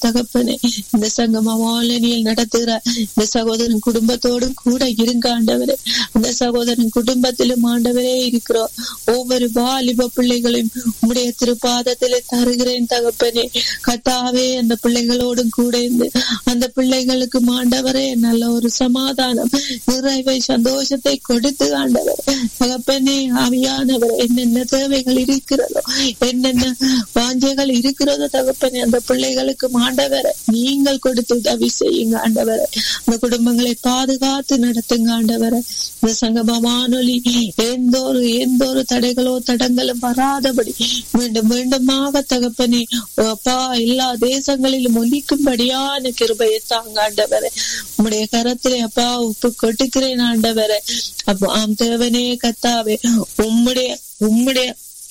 தகப்பனே இந்த சங்கம வாழனியில் நடத்துகிற இந்த சகோதரன் குடும்பத்தோடும் கூட இருங்க ஆண்டவரே அந்த சகோதரன் குடும்பத்திலும் ஆண்டவரே இருக்கிறோம் ஒவ்வொரு வாலிப பிள்ளைகளையும் உம்முடைய திருப்பாதத்திலே தருகிறேன் தகப்பனே கத்தாவே அந்த பிள்ளைகளோடும் கூட இருந்து அந்த பிள்ளைகளுக்கு ஆண்டவரே நல்ல ஒரு சமாதானம் நிறைவை சந்தோஷத்தை கொடுத்து ஆண்டவர் தகப்பனே ஆவியானவர் என்னென்ன தேவைகள் இருக்கிறதோ என்னென்ன வாஞ்சைகள் இருக்கிறதோ தகப்பனே அந்த பிள்ளைகளுக்கு ஆண்டவரை நீங்கள் கொடுத்து உதவி செய்யுங்க ஆண்டவரை அந்த குடும்பங்களை பாதுகாத்து நடத்துங்க ஆண்டவரை இந்த சங்கம வானொலி எந்த ஒரு எந்த ஒரு தடைகளோ தடங்களும் வராதபடி மீண்டும் மீண்டுமாக தகப்பனே அப்பா எல்லா தேசங்களிலும் ஒலிக்கும்படியான கிருபையை தாங்க ஆண்டவரை உம்முடைய கரத்திலே அப்பா உப்பு கொட்டுக்கிறேன் ஆண்டவரை அப்போ ஆம் தேவனே கத்தாவே உம்முடைய உம்முடைய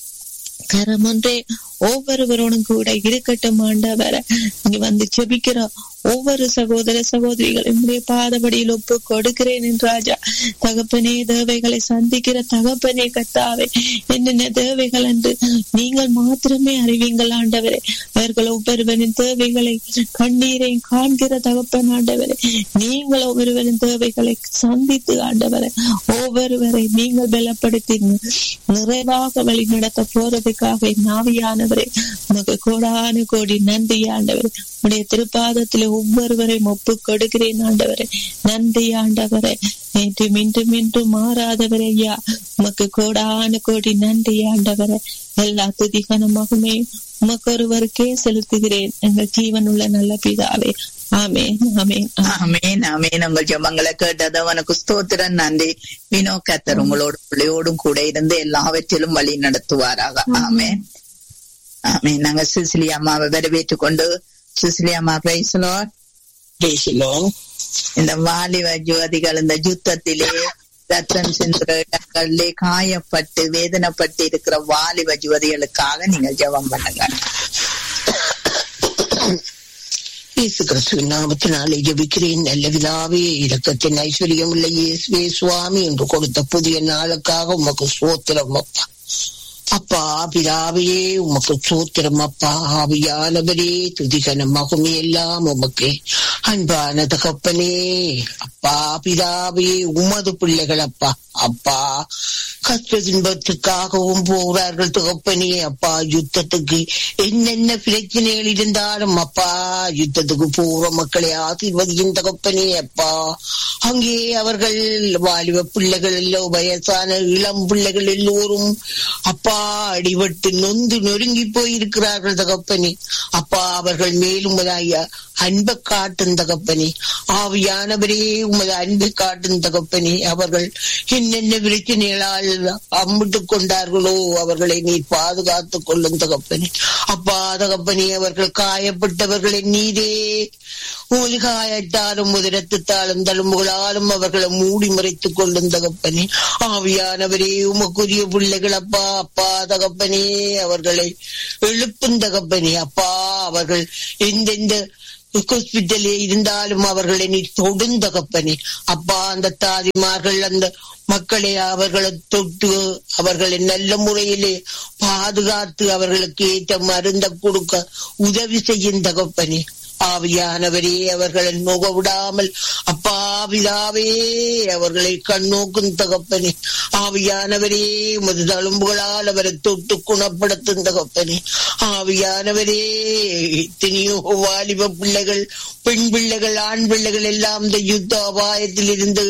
கரம் ஒன்றே ஒவ்வொருவரோடும் கூட இருக்கட்டும் ஆண்டவர இங்க வந்து செபிக்கிறோம் ஒவ்வொரு சகோதர சகோதரிகள் பாதபடியில் ஒப்பு கொடுக்கிறேன் என்று ராஜா தகப்பனே தேவைகளை சந்திக்கிற தகப்பனே கத்தாவே என்னென்ன தேவைகள் என்று நீங்கள் மாத்திரமே அறிவீங்கள் ஆண்டவரே அவர்கள் ஒவ்வொருவரின் தேவைகளை கண்ணீரை காண்கிற தகப்பன் ஆண்டவரே நீங்கள் ஒவ்வொருவரின் தேவைகளை சந்தித்து ஆண்டவரை ஒவ்வொருவரை நீங்கள் பலப்படுத்தி நிறைவாக வழி நடத்த போறதுக்காக நாவியானவரே உனக்கு கோடானு கோடி நன்றி ஆண்டவரே உடைய திருப்பாதத்திலே ஒவ்வொருவரையும் ஒப்பு கொடுக்கிறேன் ஆண்டவரே நன்றி ஆண்டவரே நேற்று மீண்டும் மீண்டும் மாறாதவரே ஐயா உமக்கு கோடான கோடி நன்றி ஆண்டவரே எல்லா துதிகனமாகவே உமக்கு ஒருவருக்கே செலுத்துகிறேன் எங்கள் ஜீவன் உள்ள நல்ல பிதாவே ஆமேன் ஆமேன் ஆமேன் ஆமேன் உங்கள் ஜபங்களை கேட்டது உனக்கு ஸ்தோத்திரம் நன்றி வினோ கத்தர் உங்களோட பிள்ளையோடும் கூட இருந்து எல்லாவற்றிலும் வழி நடத்துவாராக ஆமேன் ஆமேன் நாங்க சிசிலி அம்மாவை வரவேற்றுக் கொண்டு சிசிலி அம்மா பிரைஸ்லோ பேசலாம் இந்த வாலிப ஜோதிகள் இந்த யுத்தத்திலே ரத்தம் சென்ற இடங்களிலே காயப்பட்டு வேதனைப்பட்டு இருக்கிற வாலிப ஜோதிகளுக்காக நீங்கள் ஜெபம் பண்ணுங்க இயேசு கிறிஸ்துவின் நாமத்தினாலே ஜெபிக்கிறேன் நல்ல விழாவே இரக்கத்தின் ஐஸ்வர்யம் உள்ள இயேசுவே சுவாமி என்று கொடுத்த புதிய நாளுக்காக உமக்கு சோத்திரம் அப்பா அப்பா பிதாவே உமக்கு சோத்திரம் அப்பா ஆவியானவரே துதிகன மகுமே எல்லாம் உமக்கு அன்பான தகப்பனே அப்பா பிதாவே உமது பிள்ளைகள் அப்பா அப்பா கஷ்ட துன்பத்துக்காகவும் போகிறார்கள் தகப்பனே அப்பா யுத்தத்துக்கு என்னென்ன பிரச்சனைகள் இருந்தாலும் அப்பா யுத்தத்துக்கு போகிற மக்களை ஆசீர்வதியும் தகப்பனே அப்பா அங்கே அவர்கள் வாலிப பிள்ளைகள் எல்லோ வயசான இளம் பிள்ளைகள் எல்லோரும் அப்பா அடிபட்டு நொந்து நொறுங்கி போயிருக்கிறார்கள் தகப்பனே அப்பா அவர்கள் மேலும் ஐயா அன்பை காட்டும் தகப்பனே ஆவியானவரே உமது அன்பை காட்டும் தகப்பனே அவர்கள் என்னென்ன பிரச்சனைகளால் அம்பிட்டு கொண்டார்களோ அவர்களை நீ பாதுகாத்துக் கொள்ளும் தகப்பனே அப்பா தகப்பனே அவர்கள் காயப்பட்டவர்களை நீரே உமது காயத்தாலும் உதிரத்தாலும் தழும்புகளாலும் அவர்களை மூடி மறைத்துக் கொள்ளும் தகப்பனே ஆவியானவரே உமக்குரிய பிள்ளைகள் அப்பா அப்பா தகப்பனே அவர்களை எழுப்பும் தகப்பனே அப்பா அவர்கள் எந்தெந்த ஹாஸ்பிட்டலே இருந்தாலும் அவர்களை நீ தொடுந்தகப்பனே அப்பா அந்த தாதிமார்கள் அந்த மக்களை அவர்களை தொட்டு அவர்களை நல்ல முறையிலே பாதுகாத்து அவர்களுக்கு ஏற்ற மருந்த கொடுக்க உதவி செய்யும் தகப்பனே ஆவியானவரே அவர்களை நுக விடாமல் அப்பா பிதாவே அவர்களை கண்ணோக்கும் தகப்பனே ஆவியானவரே உமது தழும்புகளால் அவரை தொட்டு குணப்படுத்தும் தகப்பனே ஆவியானவரே எத்தனையோ வாலிப பிள்ளைகள் பெண் பிள்ளைகள் ஆண் பிள்ளைகள் எல்லாம் இந்த யுத்த அபாயத்தில் இருந்து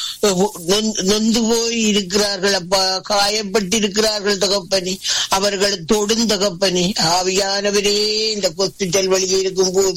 நொந்து போய் இருக்கிறார்கள் அப்பா காயப்பட்டிருக்கிறார்கள் தகப்பனே அவர்களை தொடும் தகப்பனே ஆவியானவரே இந்த ஹாஸ்பிட்டல் வழியே இருக்கும் போது